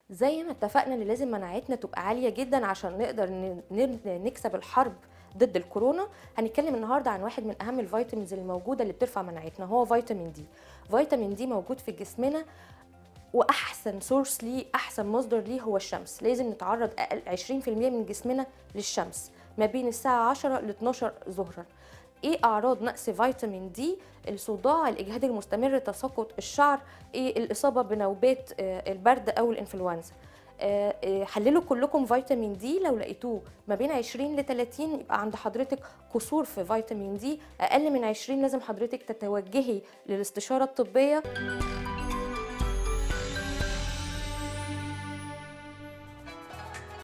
زي ما اتفقنا ان لازم مناعتنا تبقى عاليه جدا عشان نقدر ن- ن- نكسب الحرب ضد الكورونا هنتكلم النهارده عن واحد من اهم الفيتامينز الموجوده اللي بترفع مناعتنا هو فيتامين دي فيتامين دي موجود في جسمنا واحسن سورس ليه احسن مصدر ليه هو الشمس لازم نتعرض اقل 20% من جسمنا للشمس ما بين الساعه 10 ل 12 ظهرا ايه اعراض نقص فيتامين دي الصداع الاجهاد المستمر تساقط الشعر ايه الاصابه بنوبات آه، البرد او الانفلونزا آه، آه، حللوا كلكم فيتامين دي لو لقيتوه ما بين 20 ل 30 يبقى عند حضرتك قصور في فيتامين دي اقل من 20 لازم حضرتك تتوجهي للاستشاره الطبيه